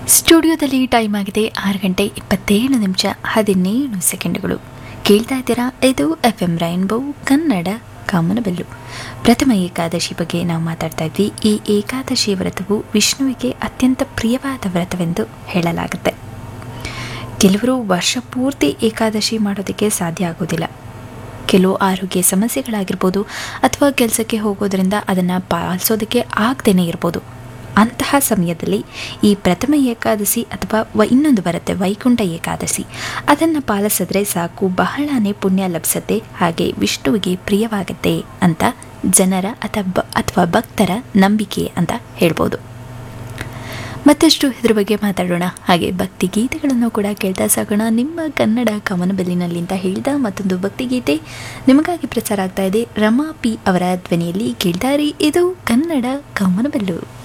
ಸ್ಟುಡಿಯೋದಲ್ಲಿ ಟೈಮ್ ಆಗಿದೆ ಆರು ಗಂಟೆ ಇಪ್ಪತ್ತೇಳು ನಿಮಿಷ ಹದಿನೇಳು ಸೆಕೆಂಡ್ಗಳು ಕೇಳ್ತಾ ಇದ್ದೀರಾ ಇದು ಎಫ್ ಎಂ ರೈನ್ಬೋ ಕನ್ನಡ ಕಾಮನಬೆಲ್ಲು ಪ್ರಥಮ ಏಕಾದಶಿ ಬಗ್ಗೆ ನಾವು ಮಾತಾಡ್ತಾ ಇದ್ವಿ ಈ ಏಕಾದಶಿ ವ್ರತವು ವಿಷ್ಣುವಿಗೆ ಅತ್ಯಂತ ಪ್ರಿಯವಾದ ವ್ರತವೆಂದು ಹೇಳಲಾಗುತ್ತೆ ಕೆಲವರು ವರ್ಷ ಪೂರ್ತಿ ಏಕಾದಶಿ ಮಾಡೋದಕ್ಕೆ ಸಾಧ್ಯ ಆಗೋದಿಲ್ಲ ಕೆಲವು ಆರೋಗ್ಯ ಸಮಸ್ಯೆಗಳಾಗಿರ್ಬೋದು ಅಥವಾ ಕೆಲಸಕ್ಕೆ ಹೋಗೋದ್ರಿಂದ ಅದನ್ನು ಪಾಲಿಸೋದಕ್ಕೆ ಆಗದೇನೆ ಇರ್ಬೋದು ಅಂತಹ ಸಮಯದಲ್ಲಿ ಈ ಪ್ರಥಮ ಏಕಾದಶಿ ಅಥವಾ ವ ಇನ್ನೊಂದು ಬರುತ್ತೆ ವೈಕುಂಠ ಏಕಾದಶಿ ಅದನ್ನು ಪಾಲಿಸಿದ್ರೆ ಸಾಕು ಬಹಳನೇ ಪುಣ್ಯ ಲಭಿಸುತ್ತೆ ಹಾಗೆ ವಿಷ್ಣುವಿಗೆ ಪ್ರಿಯವಾಗುತ್ತೆ ಅಂತ ಜನರ ಅಥವಾ ಅಥವಾ ಭಕ್ತರ ನಂಬಿಕೆ ಅಂತ ಹೇಳ್ಬೋದು ಮತ್ತಷ್ಟು ಇದ್ರ ಬಗ್ಗೆ ಮಾತಾಡೋಣ ಹಾಗೆ ಭಕ್ತಿ ಗೀತೆಗಳನ್ನು ಕೂಡ ಕೇಳ್ತಾ ಸಾಗೋಣ ನಿಮ್ಮ ಕನ್ನಡ ಕಮನಬೆಲ್ಲಿನಲ್ಲಿ ಅಂತ ಹೇಳ್ದ ಮತ್ತೊಂದು ಭಕ್ತಿ ಗೀತೆ ನಿಮಗಾಗಿ ಪ್ರಚಾರ ಆಗ್ತಾ ಇದೆ ರಮಾ ಪಿ ಅವರ ಧ್ವನಿಯಲ್ಲಿ ಕೇಳ್ತಾರಿ ಇದು ಕನ್ನಡ ಕಮನಬೆಲ್ಲು